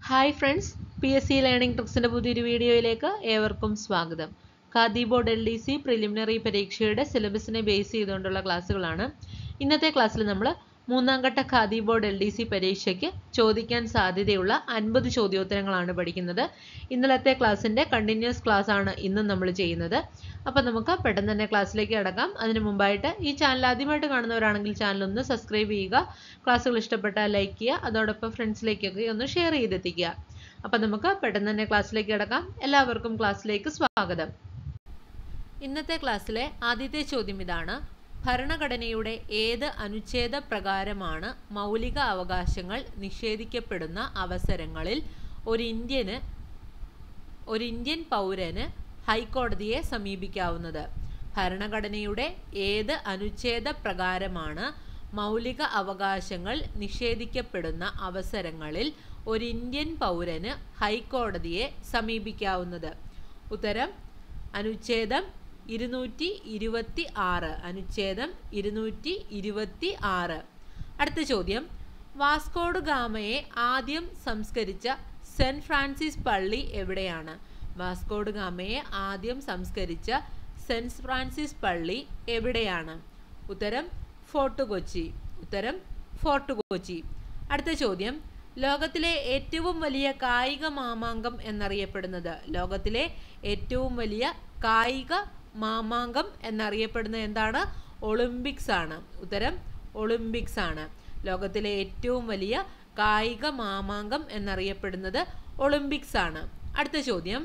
hi friends P S C learning ട്രിക്സിൻ്റെ പുതിയൊരു വീഡിയോയിലേക്ക് ഏവർക്കും സ്വാഗതം Khadi board L D C preliminary പരീക്ഷയുടെ സിലബസിനെ ബേസ് ചെയ്തുകൊണ്ടുള്ള ക്ലാസ്സുകളാണ് ഇന്നത്തെ ക്ലാസ്സിൽ നമ്മൾ മൂന്നാം ഘട്ട Khadi board L D C പരീക്ഷയ്ക്ക് ചോദിക്കാൻ സാധ്യതയുള്ള അൻപത് ചോദ്യോത്തരങ്ങളാണ് പഠിക്കുന്നത് ഇന്നലത്തെ ക്ലാസ്സിൻ്റെ കണ്ടിന്യൂസ് ക്ലാസ് ആണ് ഇന്നും നമ്മൾ ചെയ്യുന്നത് അപ്പോൾ നമുക്ക് പെട്ടെന്ന് തന്നെ ക്ലാസ്സിലേക്ക് കടക്കാം അതിന് മുമ്പായിട്ട് ഈ ചാനൽ ആദ്യമായിട്ട് കാണുന്നവരാണെങ്കിൽ ചാനൽ ഒന്ന് സബ്സ്ക്രൈബ് ചെയ്യുക ക്ലാസ്സുകൾ ഇഷ്ടപ്പെട്ടാൽ ലൈക്ക് ചെയ്യുക അതോടൊപ്പം ഫ്രണ്ട്സിലേക്കൊക്കെ ഒന്ന് ഷെയർ ചെയ്തെത്തിക്കുക അപ്പം നമുക്ക് പെട്ടെന്ന് തന്നെ ക്ലാസ്സിലേക്ക് കിടക്കാം എല്ലാവർക്കും ക്ലാസ്സിലേക്ക് സ്വാഗതം ഇന്നത്തെ ക്ലാസ്സിലെ ആദ്യത്തെ ചോദ്യം ഇതാണ് ഭരണഘടനയുടെ ഏത് അനുച്ഛേദ പ്രകാരമാണ് മൗലിക അവകാശങ്ങൾ നിഷേധിക്കപ്പെടുന്ന അവസരങ്ങളിൽ ഒരു ഇന്ത്യന് ഒരു ഇന്ത്യൻ പൗരന് ഹൈക്കോടതിയെ സമീപിക്കാവുന്നത് ഭരണഘടനയുടെ ഏത് അനുച്ഛേദ പ്രകാരമാണ് മൗലിക അവകാശങ്ങൾ നിഷേധിക്കപ്പെടുന്ന അവസരങ്ങളിൽ ഒരു ഇന്ത്യൻ പൗരന് ഹൈക്കോടതിയെ സമീപിക്കാവുന്നത് ഉത്തരം അനുച്ഛേദം ഇരുന്നൂറ്റി ഇരുപത്തി ആറ് അനുച്ഛേദം ഇരുന്നൂറ്റി ഇരുപത്തി ആറ് അടുത്ത ചോദ്യം വാസ്കോഡ് ഗാമയെ ആദ്യം സംസ്കരിച്ച സെൻറ്റ് ഫ്രാൻസിസ് പള്ളി എവിടെയാണ് വാസ്കോഡ് ഗാമയെ ആദ്യം സംസ്കരിച്ച സെൻറ്റ് ഫ്രാൻസിസ് പള്ളി എവിടെയാണ് ഉത്തരം ഫോർട്ട് കൊച്ചി ഉത്തരം ഫോർട്ട് കൊച്ചി അടുത്ത ചോദ്യം ലോകത്തിലെ ഏറ്റവും വലിയ കായിക മാമാങ്കം എന്നറിയപ്പെടുന്നത് ലോകത്തിലെ ഏറ്റവും വലിയ കായിക മാമാങ്കം എന്നറിയപ്പെടുന്നത് എന്താണ് ഒളിമ്പിക്സ് ആണ് ഉത്തരം ഒളിമ്പിക്സ് ആണ് ലോകത്തിലെ ഏറ്റവും വലിയ കായിക മാമാങ്കം എന്നറിയപ്പെടുന്നത് ഒളിമ്പിക്സ് ആണ് അടുത്ത ചോദ്യം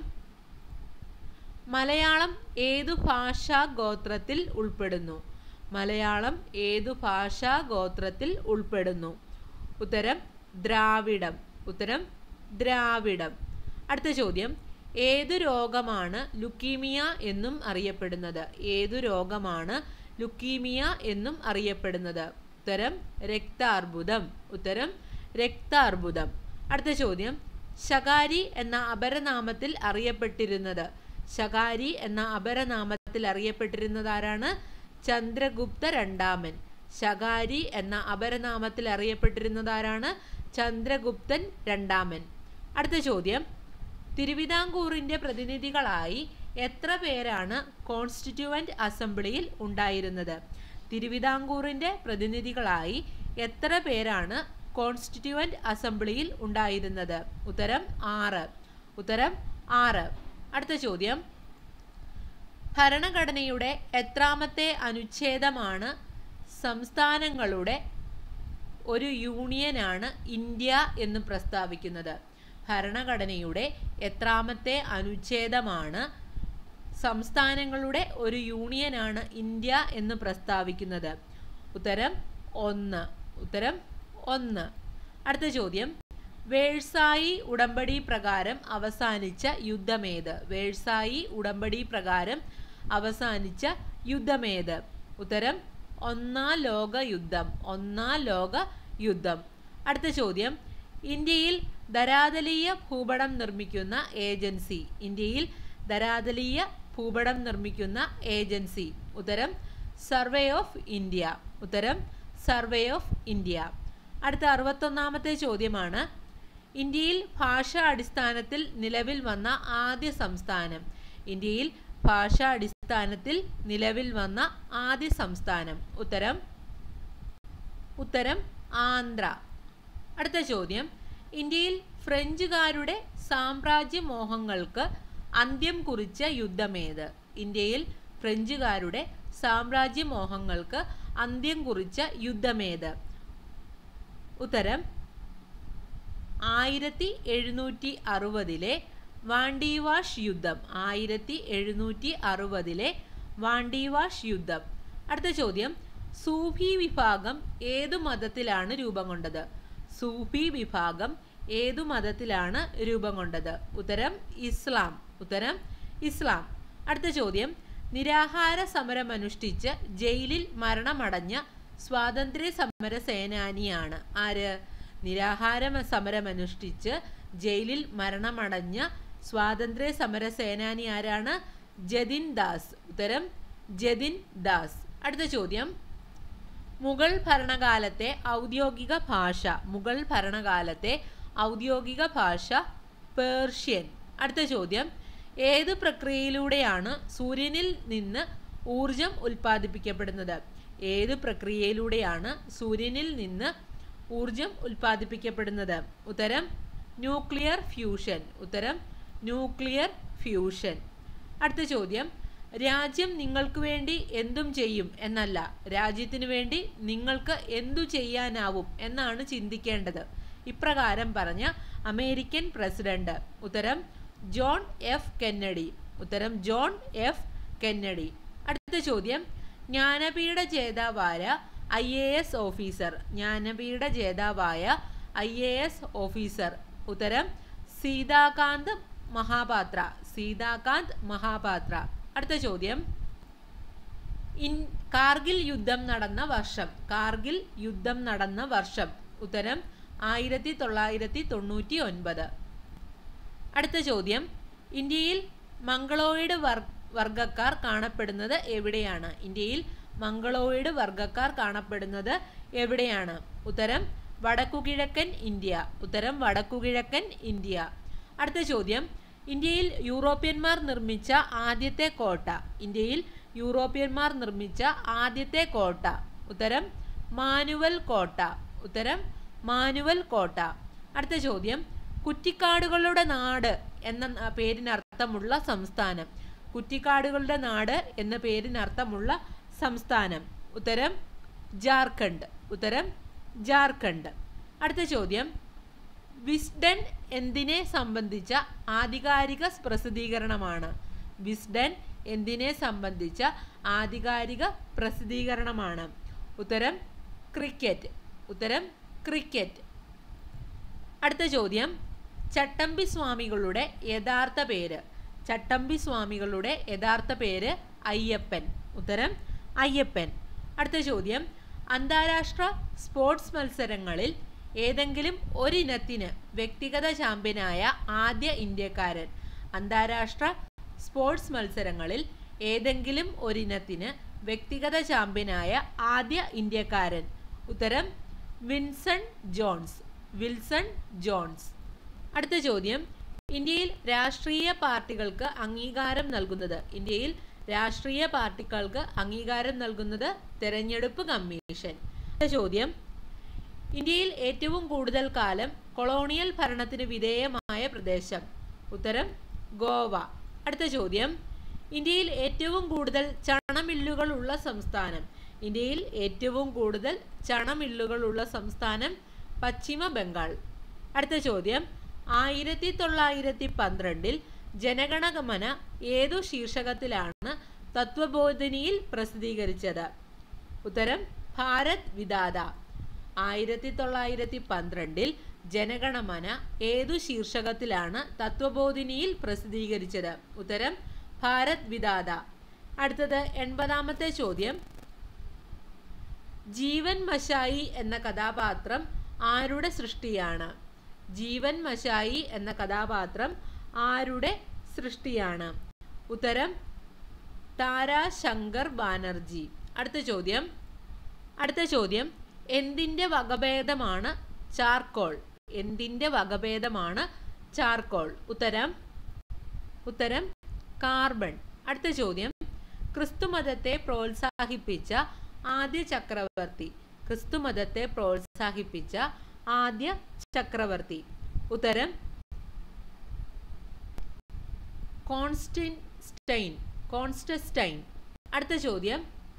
മലയാളം ഏതു ഭാഷാ ഗോത്രത്തിൽ ഉൾപ്പെടുന്നു മലയാളം ഏതു ഭാഷാ ഗോത്രത്തിൽ ഉൾപ്പെടുന്നു ഉത്തരം ദ്രാവിഡം ഉത്തരം ദ്രാവിഡം അടുത്ത ചോദ്യം ഏതു രോഗമാണ് ലുക്കീമിയ എന്നും അറിയപ്പെടുന്നത് ഏതു രോഗമാണ് ലുക്കീമിയ എന്നും അറിയപ്പെടുന്നത് ഉത്തരം രക്താർബുദം ഉത്തരം രക്താർബുദം അടുത്ത ചോദ്യം ശകാരി എന്ന അപരനാമത്തിൽ അറിയപ്പെട്ടിരുന്നത് ശകാരി എന്ന അപരനാമത്തിൽ അറിയപ്പെട്ടിരുന്നത് ആരാണ് ചന്ദ്രഗുപ്ത രണ്ടാമൻ ശകാരി എന്ന അപരനാമത്തിൽ അറിയപ്പെട്ടിരുന്നത് ആരാണ് ചന്ദ്രഗുപ്തൻ രണ്ടാമൻ അടുത്ത ചോദ്യം തിരുവിതാംകൂറിൻ്റെ പ്രതിനിധികളായി എത്ര പേരാണ് കോൺസ്റ്റിറ്റ്യൂവൻ്റ് അസംബ്ലിയിൽ ഉണ്ടായിരുന്നത് തിരുവിതാംകൂറിൻ്റെ പ്രതിനിധികളായി എത്ര പേരാണ് കോൺസ്റ്റിറ്റ്യൂവൻ്റ് അസംബ്ലിയിൽ ഉണ്ടായിരുന്നത് ഉത്തരം ആറ് ഉത്തരം ആറ് അടുത്ത ചോദ്യം ഭരണഘടനയുടെ എത്രാമത്തെ അനുച്ഛേദമാണ് സംസ്ഥാനങ്ങളുടെ ഒരു യൂണിയനാണ് ഇന്ത്യ എന്ന് പ്രസ്താവിക്കുന്നത് ഭരണഘടനയുടെ എത്രാമത്തെ അനുച്ഛേദമാണ് സംസ്ഥാനങ്ങളുടെ ഒരു യൂണിയനാണ് ഇന്ത്യ എന്ന് പ്രസ്താവിക്കുന്നത് ഉത്തരം ഒന്ന് ഉത്തരം ഒന്ന് അടുത്ത ചോദ്യം വേഴ്സായി ഉടമ്പടി പ്രകാരം അവസാനിച്ച യുദ്ധമേത് വേഴ്സായി ഉടമ്പടി പ്രകാരം അവസാനിച്ച യുദ്ധമേത് ഉത്തരം ഒന്നാം ലോക യുദ്ധം ഒന്നാം ലോക യുദ്ധം അടുത്ത ചോദ്യം ഇന്ത്യയിൽ ധരാതലീയ ഭൂപടം നിർമ്മിക്കുന്ന ഏജൻസി ഇന്ത്യയിൽ ധരാതലീയ ഭൂപടം നിർമ്മിക്കുന്ന ഏജൻസി ഉത്തരം സർവേ ഓഫ് ഇന്ത്യ ഉത്തരം സർവേ ഓഫ് ഇന്ത്യ അടുത്ത അറുപത്തൊന്നാമത്തെ ചോദ്യമാണ് ഇന്ത്യയിൽ ഭാഷാ അടിസ്ഥാനത്തിൽ നിലവിൽ വന്ന ആദ്യ സംസ്ഥാനം ഇന്ത്യയിൽ ഭാഷാ അടിസ്ഥാനത്തിൽ നിലവിൽ വന്ന ആദ്യ സംസ്ഥാനം ഉത്തരം ഉത്തരം ആന്ധ്ര അടുത്ത ചോദ്യം ഇന്ത്യയിൽ ഫ്രഞ്ചുകാരുടെ സാമ്രാജ്യ മോഹങ്ങൾക്ക് അന്ത്യം കുറിച്ച യുദ്ധമേത് ഇന്ത്യയിൽ ഫ്രഞ്ചുകാരുടെ സാമ്രാജ്യ മോഹങ്ങൾക്ക് അന്ത്യം കുറിച്ച യുദ്ധമേത് ഉത്തരം ആയിരത്തി എഴുന്നൂറ്റി അറുപതിലെ വാണ്ടിവാഷ് യുദ്ധം ആയിരത്തി എഴുന്നൂറ്റി അറുപതിലെ വാണ്ടിവാഷ് യുദ്ധം അടുത്ത ചോദ്യം സൂഫി വിഭാഗം ഏതു മതത്തിലാണ് രൂപം കൊണ്ടത് സൂഫി വിഭാഗം ഏതു മതത്തിലാണ് രൂപം കൊണ്ടത് ഉത്തരം ഇസ്ലാം ഉത്തരം ഇസ്ലാം അടുത്ത ചോദ്യം നിരാഹാര സമരമനുഷ്ഠിച്ച് ജയിലിൽ മരണമടഞ്ഞ സ്വാതന്ത്ര്യ സമര സേനാനിയാണ് ആര് നിരാഹാര സമരമനുഷ്ഠിച്ച് ജയിലിൽ മരണമടഞ്ഞ സ്വാതന്ത്ര്യ സമര സേനാനി ആരാണ് ജതിൻ ദാസ് ഉത്തരം ജതിൻ ദാസ് അടുത്ത ചോദ്യം മുഗൾ ഭരണകാലത്തെ ഔദ്യോഗിക ഭാഷ മുഗൾ ഭരണകാലത്തെ ഔദ്യോഗിക ഭാഷ പേർഷ്യൻ അടുത്ത ചോദ്യം ഏത് പ്രക്രിയയിലൂടെയാണ് സൂര്യനിൽ നിന്ന് ഊർജം ഉൽപ്പാദിപ്പിക്കപ്പെടുന്നത് ഏത് പ്രക്രിയയിലൂടെയാണ് സൂര്യനിൽ നിന്ന് ഊർജം ഉൽപ്പാദിപ്പിക്കപ്പെടുന്നത് ഉത്തരം ന്യൂക്ലിയർ ഫ്യൂഷൻ ഉത്തരം ന്യൂക്ലിയർ ഫ്യൂഷൻ അടുത്ത ചോദ്യം രാജ്യം നിങ്ങൾക്ക് വേണ്ടി എന്തും ചെയ്യും എന്നല്ല രാജ്യത്തിനു വേണ്ടി നിങ്ങൾക്ക് എന്തു ചെയ്യാനാവും എന്നാണ് ചിന്തിക്കേണ്ടത് ഇപ്രകാരം പറഞ്ഞ അമേരിക്കൻ പ്രസിഡന്റ് ഉത്തരം ജോൺ എഫ് കെന്നഡി ഉത്തരം ജോൺ എഫ് കെന്നഡി അടുത്ത ചോദ്യം ജ്ഞാനപീഠ ജേതാവായ I A S officer Jnanpith ജേതാവായ ഐ എ എസ് ഓഫീസർ ഉത്തരം സീതാകാന്ത് മഹാപാത്ര സീതാകാന്ത് മഹാപാത്ര അടുത്ത ചോദ്യം ഇൻ കാർഗിൽ യുദ്ധം നടന്ന വർഷം കാർഗിൽ യുദ്ധം നടന്ന വർഷം ഉത്തരം ആയിരത്തി തൊള്ളായിരത്തി തൊണ്ണൂറ്റി ഒൻപത് അടുത്ത ചോദ്യം ഇന്ത്യയിൽ മംഗളോയിഡ് വർ വർഗക്കാർ കാണപ്പെടുന്നത് എവിടെയാണ് ഇന്ത്യയിൽ മംഗളോയിഡ് വർഗക്കാർ കാണപ്പെടുന്നത് എവിടെയാണ് ഉത്തരം വടക്കുകിഴക്കൻ ഇന്ത്യ ഉത്തരം വടക്കുകിഴക്കൻ ഇന്ത്യ അടുത്ത ചോദ്യം ഇന്ത്യയിൽ യൂറോപ്യന്മാർ നിർമ്മിച്ച ആദ്യത്തെ കോട്ട ഇന്ത്യയിൽ യൂറോപ്യന്മാർ നിർമ്മിച്ച ആദ്യത്തെ കോട്ട ഉത്തരം മാനുവൽ കോട്ട ഉത്തരം മാനുവൽ കോട്ട അടുത്ത ചോദ്യം കുറ്റിക്കാടുകളുടെ നാട് എന്ന പേരിനർത്ഥമുള്ള സംസ്ഥാനം കുറ്റിക്കാടുകളുടെ നാട് എന്ന പേരിനർത്ഥമുള്ള സംസ്ഥാനം ഉത്തരം ജാർഖണ്ഡ് ഉത്തരം ജാർഖണ്ഡ് അടുത്ത ചോദ്യം വിസ്ഡൻ എന്തിനെ സംബന്ധിച്ച ആധികാരിക പ്രസിദ്ധീകരണമാണ് വിസ്ഡൻ എന്തിനെ സംബന്ധിച്ച ആധികാരിക പ്രസിദ്ധീകരണമാണ് ഉത്തരം ക്രിക്കറ്റ് ഉത്തരം ക്രിക്കറ്റ് അടുത്ത ചോദ്യം ചട്ടമ്പി സ്വാമികളുടെ യഥാർത്ഥ പേര് ചട്ടമ്പി സ്വാമികളുടെ യഥാർത്ഥ പേര് അയ്യപ്പൻ ഉത്തരം അയ്യപ്പൻ അടുത്ത ചോദ്യം അന്താരാഷ്ട്ര സ്പോർട്സ് മത്സരങ്ങളിൽ ഏതെങ്കിലും ഒരിനത്തിന് വ്യക്തിഗത ചാമ്പ്യനായ ആദ്യ ഇന്ത്യക്കാരൻ അന്താരാഷ്ട്ര സ്പോർട്സ് മത്സരങ്ങളിൽ ഏതെങ്കിലും ഒരിനത്തിന് വ്യക്തിഗത ചാമ്പ്യനായ ആദ്യ ഇന്ത്യക്കാരൻ ഉത്തരം വിൻസൺ ജോൺസ് വിൽസൺ ജോൺസ് അടുത്ത ചോദ്യം ഇന്ത്യയിൽ രാഷ്ട്രീയ പാർട്ടികൾക്ക് അംഗീകാരം നൽകുന്നത് ഇന്ത്യയിൽ രാഷ്ട്രീയ പാർട്ടികൾക്ക് അംഗീകാരം നൽകുന്നത് തെരഞ്ഞെടുപ്പ് കമ്മീഷൻ അടുത്ത ചോദ്യം ഇന്ത്യയിൽ ഏറ്റവും കൂടുതൽ കാലം കൊളോണിയൽ ഭരണത്തിന് വിധേയമായ പ്രദേശം ഉത്തരം ഗോവ അടുത്ത ചോദ്യം ഇന്ത്യയിൽ ഏറ്റവും കൂടുതൽ ചണമില്ലുകൾ ഉള്ള സംസ്ഥാനം ഇന്ത്യയിൽ ഏറ്റവും കൂടുതൽ ചണമില്ലുകൾ ഉള്ള സംസ്ഥാനം പശ്ചിമ ബംഗാൾ അടുത്ത ചോദ്യം ആയിരത്തി തൊള്ളായിരത്തി പന്ത്രണ്ടിൽ ജനഗണമന ഏതു ശീർഷകത്തിലാണ് തത്വബോധിനിയിൽ പ്രസിദ്ധീകരിച്ചത് ഉത്തരം ഭാരത് വിദാത ആയിരത്തി തൊള്ളായിരത്തി പന്ത്രണ്ടിൽ ജനഗണമന ഏതു ശീർഷകത്തിലാണ് തത്വബോധിനിയിൽ പ്രസിദ്ധീകരിച്ചത് ഉത്തരം ഭാരത് വിദാത അടുത്തത് എൺപതാമത്തെ ചോദ്യം ജീവൻ മശായി എന്ന കഥാപാത്രം ആരുടെ സൃഷ്ടിയാണ് ജീവൻ മശായി എന്ന കഥാപാത്രം ആരുടെ സൃഷ്ടിയാണ് ഉത്തരം താരാ ശങ്കർ ബാനർജി അടുത്ത ചോദ്യം അടുത്ത ചോദ്യം എന്തിൻ്റെ വകഭേദമാണ് ചാർക്കോൾ എന്തിൻ്റെ വകഭേദമാണ് ചാർക്കോൾ ഉത്തരം ഉത്തരം കാർബൺ അടുത്ത ചോദ്യം ക്രിസ്തുമതത്തെ പ്രോത്സാഹിപ്പിച്ച ആദ്യ ചക്രവർത്തി ക്രിസ്തുമതത്തെ പ്രോത്സാഹിപ്പിച്ച ആദ്യ ചക്രവർത്തി ഉത്തരം കോൺസ്റ്റൈൻ കോൺസ്റ്റസ്റ്റൈൻ അടുത്ത ചോദ്യം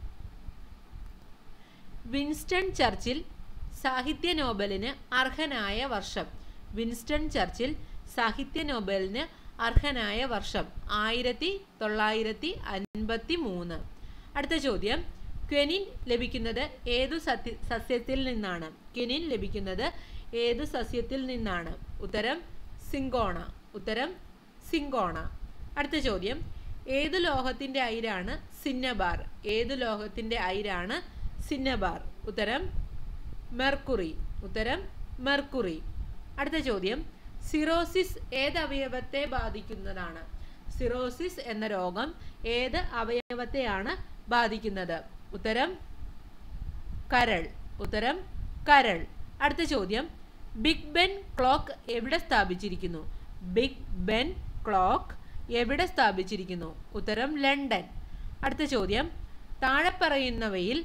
വിൻസ്റ്റൺ ചർച്ചിൽ സാഹിത്യ നോബലിന് അർഹനായ വർഷം വിൻസ്റ്റൺ ചർച്ചിൽ സാഹിത്യ നോബലിന് അർഹനായ വർഷം ആയിരത്തി തൊള്ളായിരത്തി അൻപത്തി മൂന്ന് അടുത്ത ചോദ്യം ക്വെനിൻ ലഭിക്കുന്നത് ഏതു സത്യ സസ്യത്തിൽ നിന്നാണ് ക്വെനിൻ ലഭിക്കുന്നത് ഏതു സസ്യത്തിൽ നിന്നാണ് ഉത്തരം സിങ്കോണ ഉത്തരം സിങ്കോണ അടുത്ത ചോദ്യം ഏതു ലോഹത്തിന്റെ അയിരാണ് സിന്നബാർ ഏതു ലോഹത്തിന്റെ അയിരാണ് സിന്നബാർ ഉത്തരം മെർക്കുറി ഉത്തരം മെർക്കുറി അടുത്ത ചോദ്യം സിറോസിസ് ഏത് അവയവത്തെ ബാധിക്കുന്നതാണ് സിറോസിസ് എന്ന രോഗം ഏത് അവയവത്തെയാണ് ബാധിക്കുന്നത് ഉത്തരം കരൾ ഉത്തരം കരൾ അടുത്ത ചോദ്യം ബിഗ് ബെൻ ക്ലോക്ക് എവിടെ സ്ഥാപിച്ചിരിക്കുന്നു ബിഗ് ബെൻ ക്ലോക്ക് എവിടെ സ്ഥാപിച്ചിരിക്കുന്നു ഉത്തരം ലണ്ടൻ അടുത്ത ചോദ്യം താഴെ പറയുന്നവയിൽ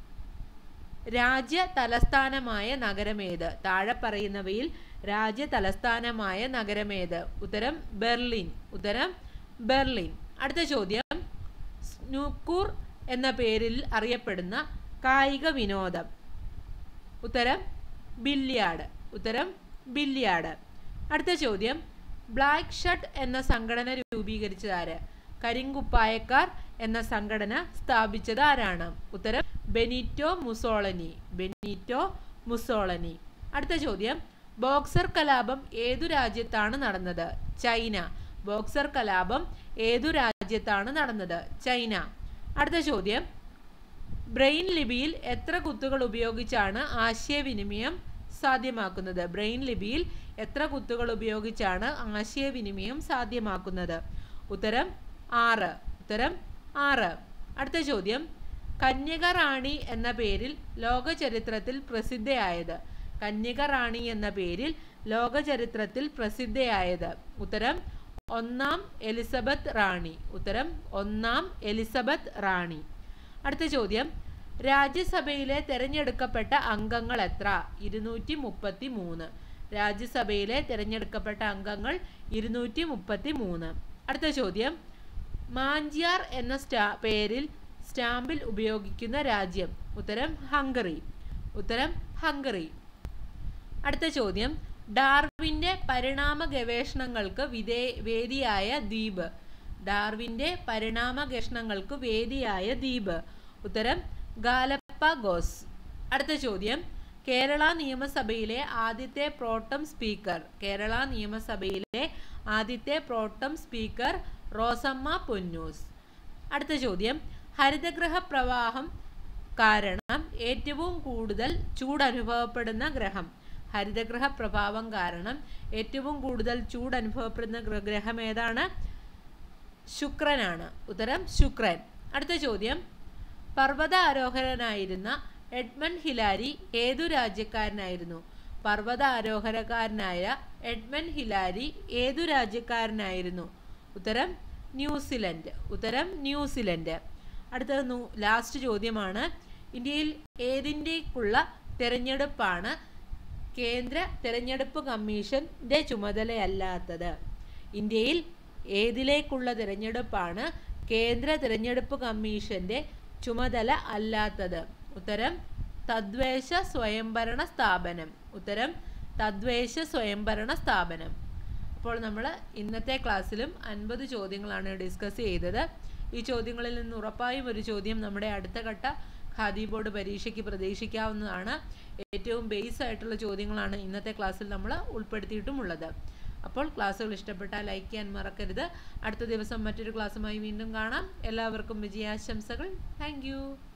രാജ്യ തലസ്ഥാനമായ നഗരമേത് താഴെ പറയുന്നവയിൽ രാജ്യ തലസ്ഥാനമായ നഗരമേത് ഉത്തരം ബെർലിൻ ഉത്തരം ബെർലിൻ അടുത്ത ചോദ്യം സ്നൂക്കൂർ എന്ന പേരിൽ അറിയപ്പെടുന്ന കായിക വിനോദം ഉത്തരം ബില്ലിയാർഡ് ഉത്തരം ബില്ലിയാർഡ് അടുത്ത ചോദ്യം ബ്ലാക്ക് ഷട്ട് എന്ന സംഘടന രൂപീകരിച്ചത് ആര് കരിങ്കുപ്പായക്കാർ എന്ന സംഘടന സ്ഥാപിച്ചത് ആരാണ് ഉത്തരം ബെനിറ്റോ മുസോളനി ബെനിറ്റോ മുസോളനി അടുത്ത ചോദ്യം ബോക്സർ കലാപം ഏതു രാജ്യത്താണ് നടന്നത് ചൈന ബോക്സർ കലാപം ഏതു രാജ്യത്താണ് നടന്നത് ചൈന അടുത്ത ചോദ്യം ബ്രെയിൻ ലിപിയിൽ എത്ര കുത്തുകൾ ഉപയോഗിച്ചാണ് ആശയവിനിമയം സാധ്യമാക്കുന്നത് ബ്രെയിൻ ലിപിയിൽ എത്ര കുത്തുകൾ ഉപയോഗിച്ചാണ് ആശയവിനിമയം സാധ്യമാക്കുന്നത് ഉത്തരം ആറ് ഉത്തരം ആറ് അടുത്ത ചോദ്യം കന്യക റാണി എന്ന പേരിൽ ലോക ചരിത്രത്തിൽ പ്രസിദ്ധയായത് കന്യക റാണി എന്ന പേരിൽ ലോക ചരിത്രത്തിൽ പ്രസിദ്ധയായത് ഉത്തരം ഒന്നാം എലിസബത്ത് റാണി ഉത്തരം ഒന്നാം എലിസബത്ത് റാണി അടുത്ത ചോദ്യം രാജ്യസഭയിലെ തിരഞ്ഞെടുക്കപ്പെട്ട അംഗങ്ങൾ എത്ര ഇരുന്നൂറ്റി മുപ്പത്തി മൂന്ന് രാജ്യസഭയിലെ തിരഞ്ഞെടുക്കപ്പെട്ട അംഗങ്ങൾ ഇരുന്നൂറ്റി മുപ്പത്തി മൂന്ന് അടുത്ത ചോദ്യം മാഞ്ചിയാർ എന്ന സ്റ്റാ പേരിൽ സ്റ്റാമ്പിൽ ഉപയോഗിക്കുന്ന രാജ്യം ഉത്തരം ഹംഗറി ഉത്തരം ഹംഗറി അടുത്ത ചോദ്യം ഡാർവിൻ്റെ പരിണാമ ഗവേഷണങ്ങൾക്ക് വിധേ വേദിയായ ദ്വീപ് ഡാർവിൻ്റെ പരിണാമ ഗവേഷണങ്ങൾക്ക് വേദിയായ ദ്വീപ് ഉത്തരം ഗാലപ്പഗോസ് അടുത്ത ചോദ്യം കേരള നിയമസഭയിലെ ആദ്യത്തെ പ്രോട്ടം സ്പീക്കർ കേരള നിയമസഭയിലെ ആദ്യത്തെ പ്രോട്ടം സ്പീക്കർ റോസമ്മ പൊന്നൂസ് അടുത്ത ചോദ്യം ഹരിതഗ്രഹ പ്രവാഹം കാരണം ഏറ്റവും കൂടുതൽ ചൂട് അനുഭവപ്പെടുന്ന ഗ്രഹം ഹരിതഗ്രഹ പ്രഭാവം കാരണം ഏറ്റവും കൂടുതൽ ചൂട് അനുഭവപ്പെടുന്ന ഗ്രഹം ഏതാണ് ശുക്രനാണ് ഉത്തരം ശുക്രൻ അടുത്ത ചോദ്യം പർവ്വത ആരോഹകനായിരുന്ന എഡ്മൺ ഹിലാരി ഏതു രാജ്യക്കാരനായിരുന്നു പർവ്വത ആരോഹരക്കാരനായ എഡ്മൺ ഹിലാരി ഏതു രാജ്യക്കാരനായിരുന്നു ഉത്തരം ന്യൂസിലൻഡ് ഉത്തരം ന്യൂസിലൻഡ് അടുത്തത് ലാസ്റ്റ് ചോദ്യമാണ് ഇന്ത്യയിൽ ഏതിൻ്റെക്കുള്ള തിരഞ്ഞെടുപ്പാണ് കേന്ദ്ര തിരഞ്ഞെടുപ്പ് കമ്മീഷന്റെ ചുമതലയല്ലാത്തത് ഇന്ത്യയിൽ ഏതിലേക്കുള്ള തിരഞ്ഞെടുപ്പാണ് കേന്ദ്ര തിരഞ്ഞെടുപ്പ് കമ്മീഷന്റെ ചുമതല അല്ലാത്തത് ഉത്തരം തദ്ദേശ സ്വയംഭരണ സ്ഥാപനം ഉത്തരം തദ്ദേശ സ്വയംഭരണ സ്ഥാപനം അപ്പോൾ നമ്മൾ ഇന്നത്തെ ക്ലാസ്സിലും അൻപത് ചോദ്യങ്ങളാണ് ഡിസ്കസ് ചെയ്തത് ഈ ചോദ്യങ്ങളിൽ നിന്ന് ഉറപ്പായും ഒരു ചോദ്യം നമ്മുടെ അടുത്ത ഘട്ട ഖാദി ബോർഡ് പരീക്ഷയ്ക്ക് പ്രതീക്ഷിക്കാവുന്നതാണ് ഏറ്റവും ബേസ് ആയിട്ടുള്ള ചോദ്യങ്ങളാണ് ഇന്നത്തെ ക്ലാസ്സിൽ നമ്മൾ ഉൾപ്പെടുത്തിയിട്ടുമുള്ളത് അപ്പോൾ ക്ലാസ്സുകൾ ഇഷ്ടപ്പെട്ടാൽ ലൈക്ക് ചെയ്യാൻ മറക്കരുത് അടുത്ത ദിവസം മറ്റൊരു ക്ലാസ്സുമായി വീണ്ടും കാണാം എല്ലാവർക്കും വിജയാശംസകൾ താങ്ക്